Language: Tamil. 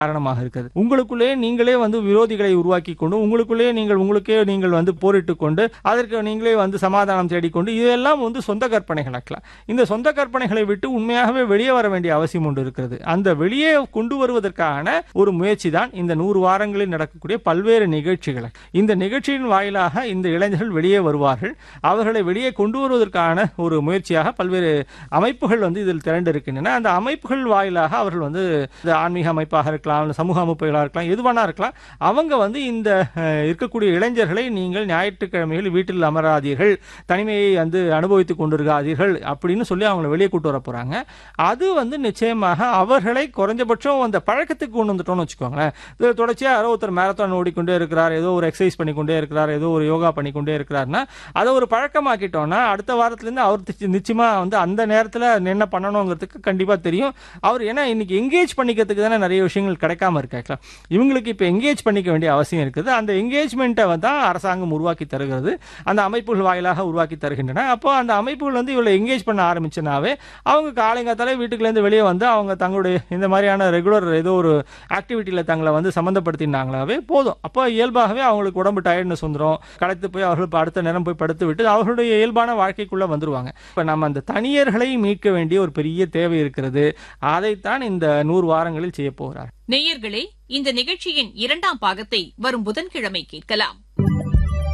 காரணமாக இருக்கிறது உங்களுக்குள்ளே நீங்களே வந்து விரோதிகளை உருவாக்கி கொண்டு உங்களுக்குள்ளே நீங்கள் உங்களுக்கே நீங்கள் வந்து போரிட்டு கொண்டு அதற்கு நீங்களே வந்து சமாதானம் தேடிக்கொண்டு இதெல்லாம் வந்து சொந்த கற்பனைகள் ஆக்கலாம் இந்த சொந்த கற்பனைகளை விட்டு உண்மையாகவே வெளியே வர வேண்டிய அவசியம் ஒன்று இருக்கிறது அந்த வெளியே கொண்டு வருவதற்கான ஒரு முயற்சி தான் இந்த நூறு வாரங்களில் நடக்கக்கூடிய பல்வேறு நிகழ்ச்சிகள் இந்த நிகழ்ச்சியின் வாயிலாக இந்த இளைஞர்கள் வெளியே வருவார்கள் அவர்களை வெளியே கொண்டு வருவதற்கான ஒரு முயற்சியாக பல்வேறு அமைப்புகள் வந்து இதில் திரண்டு இருக்கின்றன அந்த அமைப்புகள் வாயிலாக அவர்கள் வந்து இந்த ஆன்மீக அமைப்பாக இருக்கலாம் இல்ல சமூக அமைப்புகளாக இருக்கலாம் எதுவானா இருக்கலாம் அவங்க வந்து இந்த அஹ், இருக்கக்கூடிய இளைஞர்களை நீங்கள் ஞாயிற்றுக்கிழமைகள் வீட்டில் அமராதீர்கள் தனிமையை வந்து அனுபவித்துக் கொண்டிருக்காதீர்கள் அப்படின்னு சொல்லி அவங்களை வெளியே கூட்டு வர போறாங்க அது வந்து நிச்சயமாக அவர்களை குறைஞ்சபட்சம் அந்த பழக்கத்துக்கு கொண்டு வந்துட்டோம்னு வச்சுக்கோங்களேன் இது தொடர்ச்சியாக யாரோ ஒருத்தர் மேரத்தான் ஓடிக்கொண்டே இருக்கிறார் ஏதோ ஒரு எக்ஸசைஸ் பண்ணிக்கொண்டே இருக்கிறார் ஏதோ ஒரு யோகா பண்ணிக்கொண்டே இருக்கிறாருன்னா அதை ஒரு பழக்கமாக்கிட்டோம்னா அடுத்த வாரத்துலேருந்து அவர் தி- நிச்சயமா வந்து அந்த நேரத்தில் என்ன பண்ணணுங்கிறதுக்கு கண்டிப்பாக தெரியும் அவர் ஏன்னா இன்னைக்கு எங்கேஜ் பண்ணிக்கிறதுக்கு தானே நிறைய விஷயங்கள் கிடைக்காம இருக்காங்களா இவங்களுக்கு இப்போ எங்கேஜ் பண்ணிக்க வேண்டிய அவசியம் இருக்குது அந்த எங்கேஜ்மெண்ட்டை தான் அரசாங்கம் உருவாக்கி தருகிறது அந்த அமைப்புகள் வாயிலாக உருவாக்கி தருகின்றன அப்போ அந்த அமைப்புகள் வந்து இவளை எங்கேஜ் பண்ண ஆரம்பிச்சுனாவே அவங்க காலைங்காத்தாலே வீட்டுக்குலேருந்து வெளியே வந்து அவங்க தங்களுடைய இந்த மாதிரியான ரெகுலர் ஏதோ ஒரு ஆக்டிவிட்டியில் தங்களை வந்து சம்மந்தப்படுத்தினாங்களாவே போதும் அப்போ இயல்பாகவே அவங்களுக்கு உடம்பு டயர்ட்னஸ் வந்துடும் களைத்து போய் அவர்கள் இப்ப அடுத்த நேரம் போய் படுத்து விட்டு அவர்களுடைய இயல்பான வாழ்க்கைக்குள்ளே வந்துருவாங்க இப்போ நம்ம அந்த தனியர்களை மீட்க வேண்டிய ஒரு பெரிய தேவை இருக்கிறது அதைத்தான் இந்த நூறு வாரங்களில் செய்ய போகிறார் நேயர்களே இந்த நிகழ்ச்சியின் இரண்டாம் பாகத்தை வரும் புதன்கிழமை கேட்கலாம்